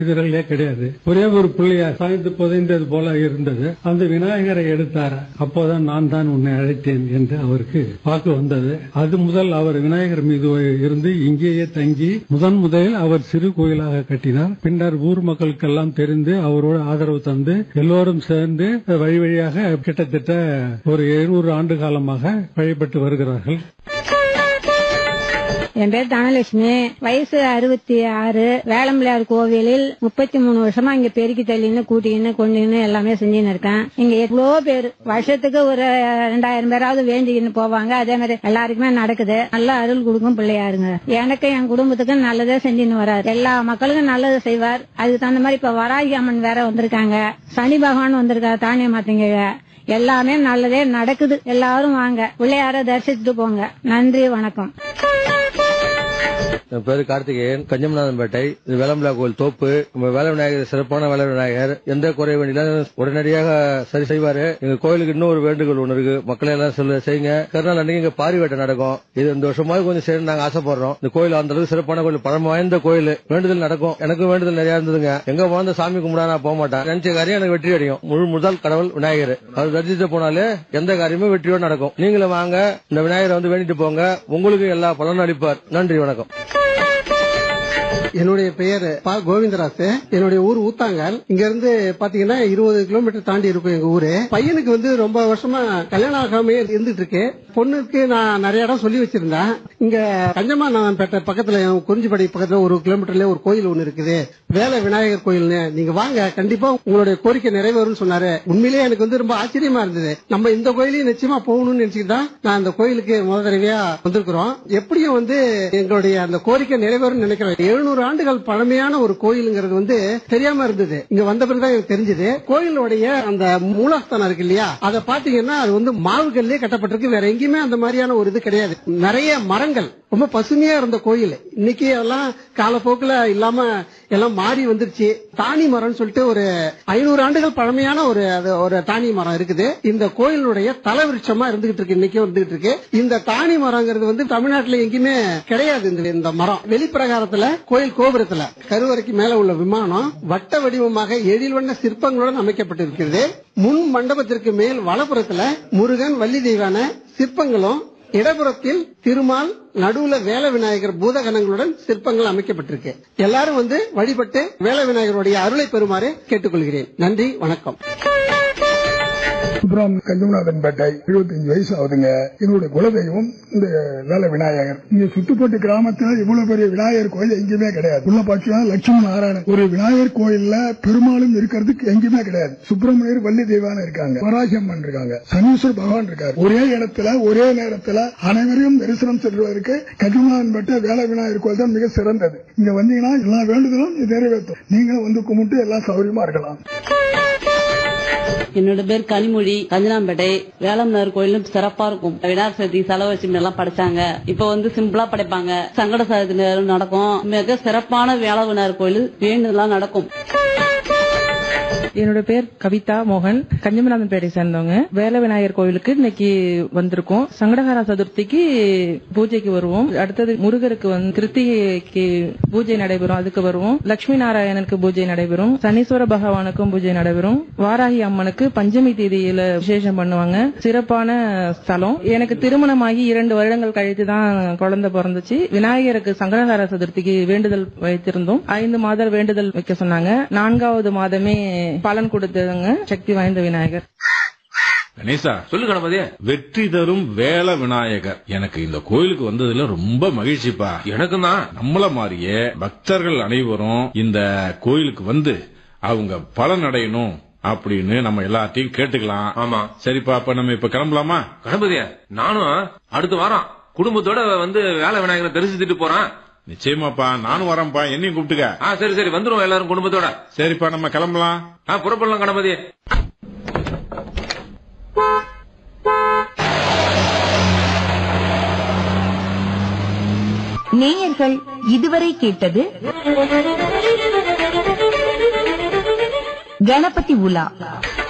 இதுகளே கிடையாது ஒரே ஒரு பிள்ளையா சாய்ந்து புதைந்தது போல இருந்தது அந்த விநாயகரை எடுத்தார் அப்போதான் நான் தான் உன்னை அழைத்தேன் என்று அவருக்கு வாக்கு வந்தது அது முதல் அவர் விநாயகர் மீது இருந்து இங்கேயே தங்கி முதன் முதலில் அவர் சிறு கோயிலாக கட்டினார் பின்னர் ஊர் மக்களுக்கெல்லாம் தெரிந்து அவரோடு ஆதரவு தந்து எல்லோரும் சேர்ந்து வழி வழியாக கிட்டத்தட்ட ஒரு எழுநூறு ஆண்டு காலமாக வழிபட்டு வருகிறார்கள் என் பேர் தனலட்சுமி வயசு அறுபத்தி ஆறு வேளம்பிள்ளையார் கோவிலில் முப்பத்தி மூணு வருஷமா இங்க பெருக்கி தள்ளின்னு கூட்டின்னு கொண்டுன்னு எல்லாமே செஞ்சுன்னு இருக்கேன் இங்க எவ்வளோ பேர் வருஷத்துக்கு ஒரு ரெண்டாயிரம் பேராவது வேண்டிக்கின்னு போவாங்க அதே மாதிரி எல்லாருக்குமே நடக்குது நல்ல அருள் கொடுக்கும் பிள்ளையாருங்க எனக்கு என் குடும்பத்துக்கும் நல்லதே செஞ்சுன்னு வராரு எல்லா மக்களுக்கும் நல்லது செய்வார் அதுக்கு தகுந்த மாதிரி இப்ப வராகி அம்மன் வேற வந்திருக்காங்க சனி பகவான் வந்திருக்காரு தானிய மாத்தீங்க எல்லாமே நல்லதே நடக்குது எல்லாரும் வாங்க பிள்ளையார தரிசிச்சுட்டு போங்க நன்றி வணக்கம் என் பேரு கார்த்திகேயன் கஞ்சமநாதன்பேட்டை இது வேலம்பிலா கோயில் தோப்பு நம்ம வேலை விநாயகர் சிறப்பான வேலை விநாயகர் எந்த குறை வேண்டினாலும் உடனடியாக சரி செய்வாரு எங்க கோயிலுக்கு இன்னும் ஒரு வேண்டுகோள் ஒண்ணு இருக்கு மக்களை எல்லாம் சொல்ல செய்யுங்க கருநாள் அன்னைக்கு இங்க பாரி வேட்டை நடக்கும் இது இந்த வருஷமாவது கொஞ்சம் செய்யணும் நாங்க ஆசைப்படுறோம் இந்த கோயில் அந்த அளவுக்கு சிறப்பான கோயில் பழம் வாய்ந்த கோயில் வேண்டுதல் நடக்கும் எனக்கும் வேண்டுதல் நிறைய இருந்ததுங்க எங்க வாழ்ந்த சாமி கும்பிடா நான் போக மாட்டேன் நினைச்ச காரியம் எனக்கு வெற்றி அடையும் முழு முதல் கடவுள் விநாயகர் அவர் தரிசித்து போனாலே எந்த காரியமும் வெற்றியோடு நடக்கும் நீங்களும் வாங்க இந்த விநாயகரை வந்து வேண்டிட்டு போங்க உங்களுக்கு எல்லா பலனும் அளிப்பார் நன்றி வணக்கம் என்னுடைய பெயர் பா கோவிந்தராஜ் என்னுடைய ஊர் ஊத்தாங்கல் இங்க இருந்து பாத்தீங்கன்னா இருபது கிலோமீட்டர் தாண்டி இருக்கும் எங்க ஊரு பையனுக்கு வந்து ரொம்ப வருஷமா கல்யாணம் ஆகாமே இருந்துட்டு இருக்கு பொண்ணுக்கு நான் நிறைய இடம் சொல்லி வச்சிருந்தேன் இங்க கஞ்சமாநகன்பேட்டை பக்கத்துல குறிஞ்சிப்படி பக்கத்துல ஒரு கிலோமீட்டர்ல ஒரு கோயில் ஒண்ணு இருக்குது வேலை விநாயகர் கோயில்னு நீங்க வாங்க கண்டிப்பா உங்களுடைய கோரிக்கை நிறைவேறும்னு சொன்னாரு உண்மையிலேயே எனக்கு வந்து ரொம்ப ஆச்சரியமா இருந்தது நம்ம இந்த கோயிலையும் நிச்சயமா போகணும்னு நினைச்சுட்டு தான் நான் அந்த கோயிலுக்கு முதல் தடவையா வந்திருக்கிறோம் எப்படியும் வந்து எங்களுடைய அந்த கோரிக்கை நிறைவேறும் நினைக்கிறேன் எழுநூறு ஆண்டுகள் பழமையான ஒரு கோயிலுங்கிறது வந்து தெரியாம இருந்தது இங்க வந்த பிறகுதான் எனக்கு தெரிஞ்சது கோயிலுடைய அந்த மூலஸ்தானம் இருக்கு இல்லையா அதை பாத்தீங்கன்னா அது வந்து மாவுகள்லயே கட்டப்பட்டிருக்கு வேற எங்கேயுமே அந்த மாதிரியான ஒரு இது கிடையாது நிறைய மரங்கள் ரொம்ப பசுமையா இருந்த கோயில் இன்னைக்கு எல்லாம் காலப்போக்குல இல்லாம எல்லாம் மாறி வந்துருச்சு தானி மரம்னு சொல்லிட்டு ஒரு ஐநூறு ஆண்டுகள் பழமையான ஒரு அது ஒரு தானி மரம் இருக்குது இந்த கோயிலுடைய தலவிருட்சமா இருந்துகிட்டு இருக்கு இன்னைக்கு வந்துகிட்டு இருக்கு இந்த தானி மரங்கிறது வந்து தமிழ்நாட்டுல எங்கேயுமே கிடையாது இந்த இந்த மரம் வெளிப்பிரகாரத்துல கோயில் கோபுரத்துல கருவறைக்கு மேல உள்ள விமானம் வட்ட வடிவமாக எழில் வண்ண சிற்பங்களுடன் அமைக்கப்பட்டிருக்கிறது முன் மண்டபத்திற்கு மேல் வலப்புறத்துல முருகன் வள்ளி தெய்வான சிற்பங்களும் இடப்புறத்தில் திருமால் நடுவுல வேல விநாயகர் பூதகணங்களுடன் சிற்பங்கள் அமைக்கப்பட்டிருக்கு எல்லாரும் வந்து வழிபட்டு வேல விநாயகருடைய அருளை பெறுமாறு கேட்டுக்கொள்கிறேன் நன்றி வணக்கம் சுப்ராம் கஞ்சமநாதன் பேட்டை எழுபத்தஞ்சு வயசு ஆகுதுங்க என்னுடைய குலதெய்வம் இந்த வேலை விநாயகர் இங்க சுத்துப்பட்டு கிராமத்துல இவ்வளவு பெரிய விநாயகர் கோயில் எங்கேயுமே கிடையாது உள்ள பாத்தீங்கன்னா லட்சுமி நாராயணன் ஒரு விநாயகர் கோயில்ல பெருமாளும் இருக்கிறதுக்கு எங்கேயுமே கிடையாது சுப்பிரமணியர் வள்ளி தெய்வான இருக்காங்க வராசியம்மன் இருக்காங்க சனீஸ்வர பகவான் இருக்காரு ஒரே இடத்துல ஒரே நேரத்துல அனைவரையும் தரிசனம் செல்வதற்கு கஞ்சமநாதன் பேட்டை வேலை விநாயகர் கோயில் தான் மிக சிறந்தது இங்க வந்தீங்கன்னா எல்லா வேண்டுதலும் நிறைவேற்றும் நீங்களும் வந்து கும்பிட்டு எல்லாம் சௌகரியமா இருக்கலாம் என்னோட பேர் கனிமொழி கஞ்சனாம்பேட்டை வேளம்னார் கோயிலும் சிறப்பா இருக்கும் விநாயகர் சதுர்த்தி செலவச்சு எல்லாம் படைச்சாங்க இப்ப வந்து சிம்பிளா படைப்பாங்க சங்கட சதுர்த்தி நேரம் நடக்கும் மிக சிறப்பான வேளவினார் கோயில் வேண்டுதலாம் நடக்கும் என்னோட பேர் கவிதா மோகன் கஞ்சமநாதன்பேட்டை சேர்ந்தவங்க வேல விநாயகர் கோயிலுக்கு இன்னைக்கு வந்திருக்கோம் சங்கடஹர சதுர்த்திக்கு பூஜைக்கு வருவோம் அடுத்தது முருகருக்கு வந்து கிருத்திகைக்கு பூஜை நடைபெறும் அதுக்கு வருவோம் லட்சுமி நாராயணனுக்கு பூஜை நடைபெறும் சனீஸ்வர பகவானுக்கும் பூஜை நடைபெறும் வாராகி அம்மனுக்கு பஞ்சமி தேதியில விசேஷம் பண்ணுவாங்க சிறப்பான ஸ்தலம் எனக்கு திருமணமாகி இரண்டு வருடங்கள் கழித்து தான் குழந்தை பிறந்துச்சு விநாயகருக்கு சங்கடஹர சதுர்த்திக்கு வேண்டுதல் வைத்திருந்தோம் ஐந்து மாதம் வேண்டுதல் வைக்க சொன்னாங்க நான்காவது மாதமே பலன் கொடுத்ததுங்க சக்தி வாய்ந்த விநாயகர் கணேசா சொல்லு கணபதி வெற்றி தரும் வேல விநாயகர் எனக்கு இந்த கோயிலுக்கு வந்ததுல ரொம்ப மகிழ்ச்சிப்பா எனக்கும் தான் நம்மள மாதிரியே பக்தர்கள் அனைவரும் இந்த கோயிலுக்கு வந்து அவங்க பலன் அடையணும் அப்படின்னு நம்ம எல்லாத்தையும் கேட்டுக்கலாம் ஆமா சரிப்பா அப்ப நம்ம இப்ப கிளம்பலாமா கணபதியா நானும் அடுத்த வாரம் குடும்பத்தோட வந்து வேலை விநாயகரை தரிசித்துட்டு போறேன் நிச்சயமாப்பா நானும் வரேன்ப்பா என்னையும் கூப்பிட்டுக்க ஆ சரி சரி வந்துருவோம் எல்லாரும் குடும்பத்தோட சரிப்பா நம்ம கிளம்பலாம் ஆ புறப்படலாம் கணபதி நேயர்கள் இதுவரை கேட்டது கணபதி உலா